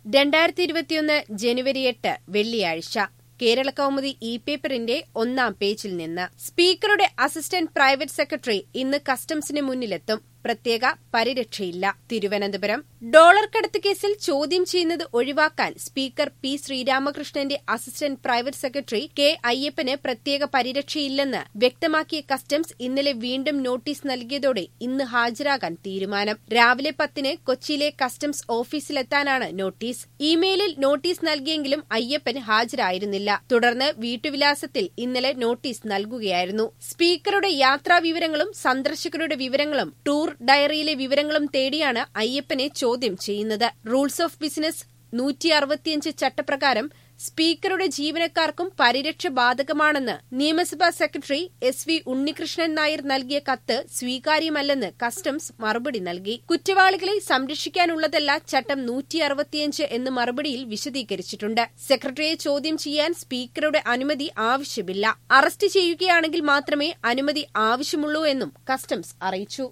രണ്ടായിരത്തി ഇരുപത്തിയൊന്ന് ജനുവരി എട്ട് വെള്ളിയാഴ്ച കേരള കൗമുദി ഇ പേപ്പറിന്റെ ഒന്നാം പേജിൽ നിന്ന് സ്പീക്കറുടെ അസിസ്റ്റന്റ് പ്രൈവറ്റ് സെക്രട്ടറി ഇന്ന് കസ്റ്റംസിന് മുന്നിലെത്തും പ്രത്യേക പരിരക്ഷയില്ല തിരുവനന്തപുരം ഡോളർ കടത്ത് കേസിൽ ചോദ്യം ചെയ്യുന്നത് ഒഴിവാക്കാൻ സ്പീക്കർ പി ശ്രീരാമകൃഷ്ണന്റെ അസിസ്റ്റന്റ് പ്രൈവറ്റ് സെക്രട്ടറി കെ അയ്യപ്പന് പ്രത്യേക പരിരക്ഷയില്ലെന്ന് വ്യക്തമാക്കിയ കസ്റ്റംസ് ഇന്നലെ വീണ്ടും നോട്ടീസ് നൽകിയതോടെ ഇന്ന് ഹാജരാകാൻ തീരുമാനം രാവിലെ പത്തിന് കൊച്ചിയിലെ കസ്റ്റംസ് ഓഫീസിലെത്താനാണ് നോട്ടീസ് ഇമെയിലിൽ നോട്ടീസ് നൽകിയെങ്കിലും അയ്യപ്പൻ ഹാജരായിരുന്നില്ല തുടർന്ന് വീട്ടുവിലാസത്തിൽ ഇന്നലെ നോട്ടീസ് നൽകുകയായിരുന്നു സ്പീക്കറുടെ യാത്രാ വിവരങ്ങളും സന്ദർശകരുടെ വിവരങ്ങളും ടൂർ ഡയറിയിലെ വിവരങ്ങളും തേടിയാണ് അയ്യപ്പനെ ചോദ്യം ചെയ്യുന്നത് റൂൾസ് ഓഫ് ബിസിനസ് നൂറ്റി അറുപത്തിയഞ്ച് ചട്ടപ്രകാരം സ്പീക്കറുടെ ജീവനക്കാർക്കും പരിരക്ഷ ബാധകമാണെന്ന് നിയമസഭാ secretary S V Unnikrishnan Nair നൽകിയ കത്ത് സ്വീകാര്യമല്ലെന്ന് കസ്റ്റംസ് മറുപടി നൽകി കുറ്റവാളികളെ സംരക്ഷിക്കാനുള്ളതല്ല ചട്ടം നൂറ്റി അറുപത്തിയഞ്ച് എന്ന് മറുപടിയിൽ വിശദീകരിച്ചിട്ടുണ്ട് സെക്രട്ടറിയെ ചോദ്യം ചെയ്യാൻ സ്പീക്കറുടെ അനുമതി ആവശ്യമില്ല അറസ്റ്റ് ചെയ്യുകയാണെങ്കിൽ മാത്രമേ അനുമതി ആവശ്യമുള്ളൂ എന്നും കസ്റ്റംസ് അറിയിച്ചു